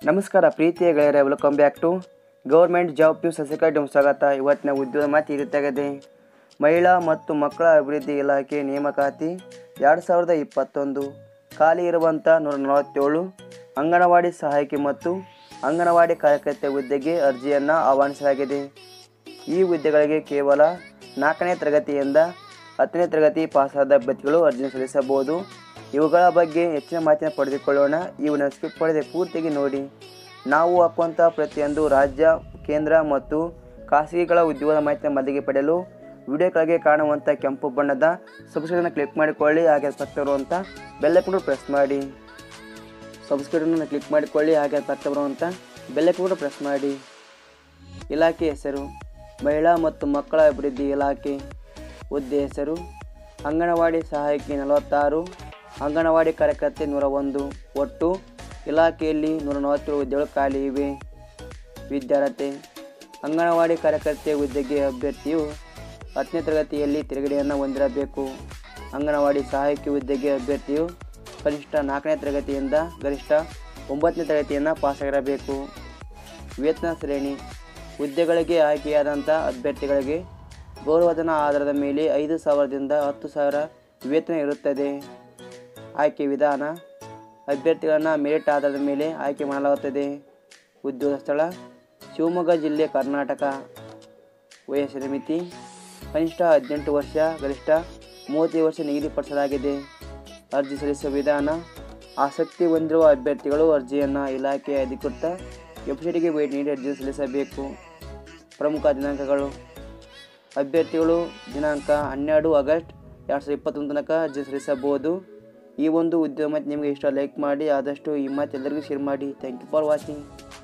ನಮಸ್ಕಾರ ಪ್ರೀತಿಯ ಗೆಳೆಯರೆ welcome back to government job news ಸಸಿಕಾರ್ಡ್ ಸ್ವಾಗತ ಇವತ್ತಿನ ಉದ್ಯೋಗ ಮಾತು ಈ ರೀತಿಯಾಗಿದೆ ಮಹಿಳಾ ಮತ್ತು ಮಕ್ಕಳ ಅಭಿವೃದ್ಧಿ ಇಲಾಖೆ ನೇಮಕಾತಿ ಎರಡು ಸಾವಿರದ ಇಪ್ಪತ್ತೊಂದು ಖಾಲಿ ಇರುವಂಥ ನೂರ ನಲವತ್ತೇಳು ಅಂಗನವಾಡಿ ಸಹಾಯಕಿ ಮತ್ತು ಅಂಗನವಾಡಿ ಕಾರ್ಯಕರ್ತೆ ಹುದ್ದೆಗೆ ಅರ್ಜಿಯನ್ನು ಆಹ್ವಾನಿಸಲಾಗಿದೆ ಈ ಹುದ್ದೆಗಳಿಗೆ ಕೇವಲ ನಾಲ್ಕನೇ ತರಗತಿಯಿಂದ ಹತ್ತನೇ ತರಗತಿ ಪಾಸಾದ ಅಭ್ಯರ್ಥಿಗಳು ಅರ್ಜಿ ಸಲ್ಲಿಸಬಹುದು ಇವುಗಳ ಬಗ್ಗೆ ಹೆಚ್ಚಿನ ಮಾಹಿತಿಯನ್ನು ಪಡೆದುಕೊಳ್ಳೋಣ ಇವನ್ನು ಸ್ಕಿಪ್ ಪಡೆದೆ ಪೂರ್ತಿಯಾಗಿ ನೋಡಿ ನಾವು ಹಾಕುವಂಥ ಪ್ರತಿಯೊಂದು ರಾಜ್ಯ ಕೇಂದ್ರ ಮತ್ತು ಖಾಸಗಿಗಳ ಉದ್ಯೋಗದ ಮಾಹಿತಿಯ ಮಲ್ಲಿಗೆ ಪಡೆಯಲು ವಿಡಿಯೋ ಕೆಳಗೆ ಕಾಣುವಂಥ ಕೆಂಪು ಬಣ್ಣದ ಸಬ್ಸ್ಕ್ರೈಬನ್ನು ಕ್ಲಿಕ್ ಮಾಡಿಕೊಳ್ಳಿ ಹಾಗೆ ಪಕ್ಕ ಇರುವಂಥ ಬೆಲ್ಲೈಕನ್ನು ಪ್ರೆಸ್ ಮಾಡಿ ಸಬ್ಸ್ಕ್ರೈಬನ್ನು ಕ್ಲಿಕ್ ಮಾಡಿಕೊಳ್ಳಿ ಹಾಗೆ ಪಕ್ಕ ಬರುವಂಥ ಬೆಲ್ಲೈಕನ್ನು ಪ್ರೆಸ್ ಮಾಡಿ ಇಲಾಖೆ ಹೆಸರು ಮಹಿಳಾ ಮತ್ತು ಮಕ್ಕಳ ಅಭಿವೃದ್ಧಿ ಇಲಾಖೆ ಹುದ್ದೆ ಹೆಸರು ಅಂಗನವಾಡಿ ಸಹಾಯಕಿ ನಲವತ್ತಾರು ಅಂಗನವಾಡಿ ಕಾರ್ಯಕರ್ತೆ ನೂರ ಒಂದು ಒಟ್ಟು ಇಲಾಖೆಯಲ್ಲಿ ನೂರ ನಲವತ್ತೇಳು ಹುದ್ದೆಗಳು ಖಾಲಿ ಇವೆ ವಿದ್ಯಾರ್ಹತೆ ಅಂಗನವಾಡಿ ಕಾರ್ಯಕರ್ತೆ ಹುದ್ದೆಗೆ ಅಭ್ಯರ್ಥಿಯು ಹತ್ತನೇ ತರಗತಿಯಲ್ಲಿ ತಿರುಗಡೆಯನ್ನು ಹೊಂದಿರಬೇಕು ಅಂಗನವಾಡಿ ಸಹಾಯಕಿ ಹುದ್ದೆಗೆ ಅಭ್ಯರ್ಥಿಯು ಕನಿಷ್ಠ ನಾಲ್ಕನೇ ತರಗತಿಯಿಂದ ಗರಿಷ್ಠ ಒಂಬತ್ತನೇ ತರಗತಿಯನ್ನು ಪಾಸಾಗಿರಬೇಕು ವೇತನ ಶ್ರೇಣಿ ಹುದ್ದೆಗಳಿಗೆ ಆಯ್ಕೆಯಾದಂಥ ಅಭ್ಯರ್ಥಿಗಳಿಗೆ ಗೌರವಧನ ಆಧಾರದ ಮೇಲೆ ಐದು ಸಾವಿರದಿಂದ ಹತ್ತು ಸಾವಿರ ವೇತನ ಇರುತ್ತದೆ ಆಯ್ಕೆ ವಿಧಾನ ಅಭ್ಯರ್ಥಿಗಳನ್ನು ಮೆರಿಟ್ ಆಧಾರದ ಮೇಲೆ ಆಯ್ಕೆ ಮಾಡಲಾಗುತ್ತದೆ ಉದ್ಯೋಗ ಸ್ಥಳ ಶಿವಮೊಗ್ಗ ಜಿಲ್ಲೆ ಕರ್ನಾಟಕ ವಯಸ್ಸಿನ ಮಿತಿ ಕನಿಷ್ಠ ಹದಿನೆಂಟು ವರ್ಷ ಗರಿಷ್ಠ ಮೂವತ್ತೈದು ವರ್ಷ ನಿಗದಿಪಡಿಸಲಾಗಿದೆ ಅರ್ಜಿ ಸಲ್ಲಿಸುವ ವಿಧಾನ ಆಸಕ್ತಿ ಹೊಂದಿರುವ ಅಭ್ಯರ್ಥಿಗಳು ಅರ್ಜಿಯನ್ನು ಇಲಾಖೆಯ ಅಧಿಕೃತ ವೆಬ್ಸೈಟ್ಗೆ ಭೇಟಿ ನೀಡಿ ಅರ್ಜಿ ಸಲ್ಲಿಸಬೇಕು ಪ್ರಮುಖ ದಿನಾಂಕಗಳು ಅಭ್ಯರ್ಥಿಗಳು ದಿನಾಂಕ ಹನ್ನೆರಡು ಆಗಸ್ಟ್ ಎರಡು ಸಾವಿರದ ಇಪ್ಪತ್ತೊಂದು ತನಕ ಅರ್ಜಿ ಸಲ್ಲಿಸಬಹುದು ಈ ಒಂದು ಉದ್ಯೋಗ ಮತ್ತು ನಿಮಗೆ ಇಷ್ಟ ಲೈಕ್ ಮಾಡಿ ಆದಷ್ಟು ಈ ಮಾತು ಎಲ್ಲರಿಗೂ ಶೇರ್ ಮಾಡಿ ಥ್ಯಾಂಕ್ ಯು ಫಾರ್ ವಾಚಿಂಗ್